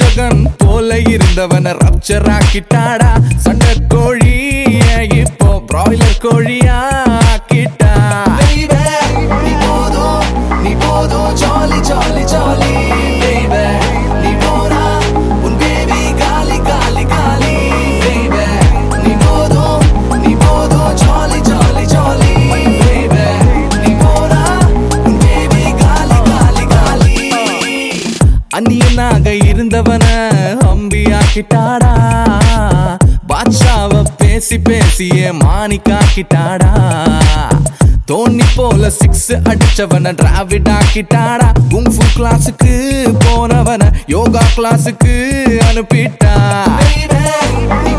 ரட்சகன் போல இருந்தவன ரப்சர் ஆக்கிட்டாடா சண்டை கோழி இப்போ பிராய்லர் கோழியா ஆக்கிட்டா Baby, நீ போதும் நீ போதும் ஜாலி ஜாலி ஜாலி Baby, நீ போனா உன் பேபி காலி காலி காலி Baby, நீ போதும் நீ போதும் ஜாலி ஜாலி ஜாலி Baby, நீ போனா உன் பேபி காலி காலி காலி அந்நியனாக இருந்தவன அம்பி ஆக்கிட்டாடா பாட்ஷாவ பேசி பேசிய மாணிக்காக்கிட்டாடா தோனி போல சிக்ஸ் அடிச்சவன டிராவிட் ஆக்கிட்டாடா குங்ஃபு கிளாஸுக்கு போனவன யோகா கிளாஸுக்கு அனுப்பிட்டா Baby, நீ